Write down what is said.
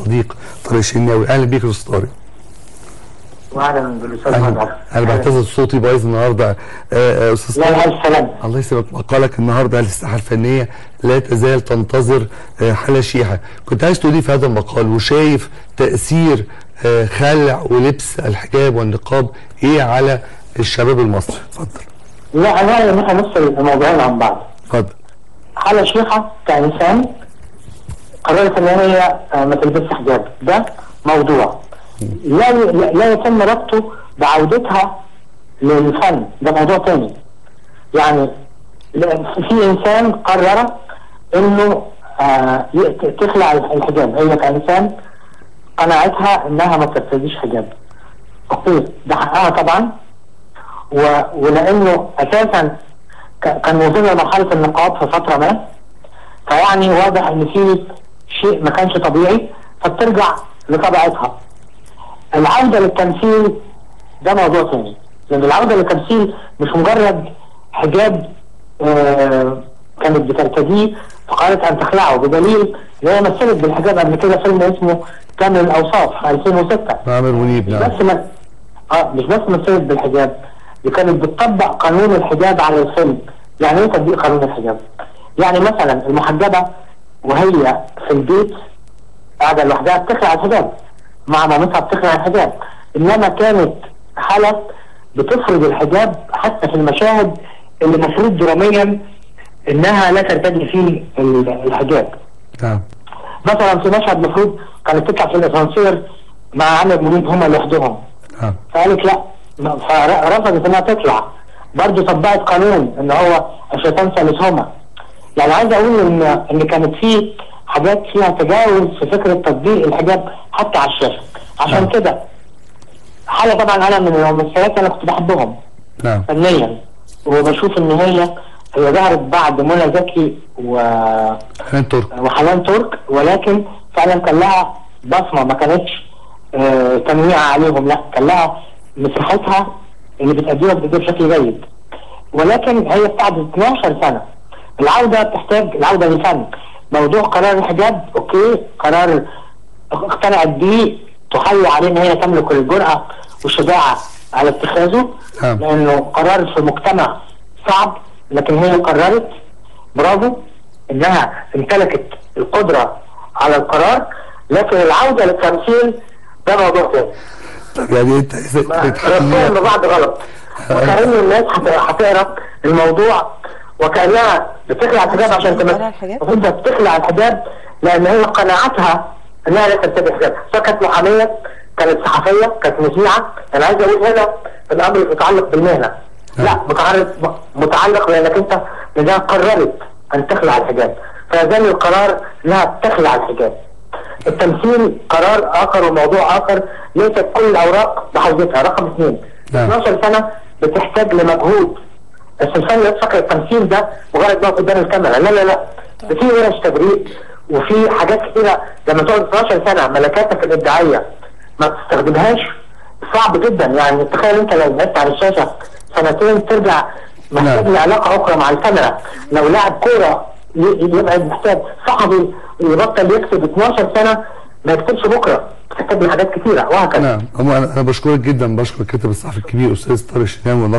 الصديق طارق الشناوي اهلا بيك يا استاذ طارق واهلا بالاستاذ انا مدحت انا بعتذر صوتي بايظ النهارده آه، آه، استاذ لا طارق لا السلام الله يسلمك مقالك النهارده على الساحه الفنيه لا تزال تنتظر آه، حاله شيحه كنت عايز تقولي في هذا المقال وشايف تاثير آه، خلع ولبس الحجاب والنقاب ايه على الشباب المصري اتفضل لا انا رأيي ان احنا نفصل الموضوعين عن بعض اتفضل حالة شيخة كإنسان قررت ان هي آه، ما تلبسش حجاب ده موضوع لا لا لا يتم ربطه بعودتها للفن ده موضوع تاني يعني لا- في انسان قرر انه آه ي- تخلع الحجاب هي كإنسان قناعتها انها ما ترتديش حجاب اوكي ده حقها طبعا و... ولانه اساسا ك... كان وصلنا لمرحله النقاب في فتره ما فيعني واضح ان في شيء ما كانش طبيعي فبترجع لطبيعتها العوده للتمثيل ده موضوع ثاني لان العوده للتمثيل مش مجرد حجاب آه كانت بترتديه فقالت ان تخلعه بدليل ان هي مثلت بالحجاب قبل كده فيلم اسمه كامل الاوصاف في 2006 عامر منيب مش نعم بس ما اه مش بس مثلت بالحجاب دي كانت بتطبق قانون الحجاب على الفيلم يعني ايه تطبيق قانون الحجاب؟ يعني مثلا المحجبه وهي في البيت قاعده لوحدها بتخلع الحجاب مع مامتها بتخلع الحجاب انما كانت حاله بتفرض الحجاب حتى في المشاهد اللي المفروض دراميا انها لا ترتدي فيه ال- الحجاب نعم مثلا في مشهد المفروض كانت تطلع في الاسانسير مع عامر منيب هما لوحدهم نعم فقالت لا ما- فرفضت انها تطلع برضه طبقت قانون ان هو الشيطان ثالثهما يعني عايز اقول ان ان كانت في حاجات فيها تجاوز في فكره تطبيق الحجاب حتى على الشاشه عشان نعم. كده حاله طبعا انا من الممثلات انا كنت بحبهم نعم فنيا وبشوف ان هي هي ظهرت بعد منى زكي و حنان ترك وحنان ترك ولكن فعلا كان لها بصمه ما كانتش آه، تنويع عليهم لا كان لها مساحتها اللي بتأديها بتأديها بشكل جيد ولكن هي بتاعت 12 سنه العوده بتحتاج العوده للفن موضوع قرار الحجاب اوكي قرار اقتنعت بيه تحيي عليه ان هي تملك الجرأه والشجاعه على اتخاذه نعم. لانه قرار في مجتمع صعب لكن هي قررت برافو انها امتلكت القدره على القرار لكن العوده للتمثيل ده موضوع تاني طب يعني انت ربطهم تتحمل ببعض غلط وكأن الناس هت- هتقرا الموضوع وكأنها بتخلع الحجاب عشان بتخلع تمثل الحجاب؟ المفروض ده بتخلع الحجاب لان هي قناعتها انها لا ترتدي الحجاب سواء كانت محاميه كانت صحفيه كانت مذيعه انا عايز اقول هنا الامر متعلق بالمهنه لا متعلق متعلق لانك انت اذا قررت ان تخلع الحجاب فيزال القرار انها تخلع الحجاب التمثيل قرار اخر وموضوع اخر ليست كل الاوراق بحوزتها رقم اثنين نعم. 12 سنه بتحتاج لمجهود بس الفن لا فاكر التمثيل ده مجرد ما قدام الكاميرا لا لا لا ده في ورش تدريب وفي حاجات كتيره لما تقعد 12 سنه ملكاتك الابداعيه ما تستخدمهاش صعب جدا يعني تخيل انت لو بعدت عن الشاشه سنتين ترجع محتاج نعم. لعلاقه اخرى مع الكاميرا لو لاعب كوره ي- يبقى محتاج صحفي يبطل يكتب 12 سنه ما يكتبش بكره تحتاج لحاجات كتيره وهكذا نعم هم انا أنا بشكرك جدا بشكر الكاتب الصحفي الكبير استاذ طارق الشناوي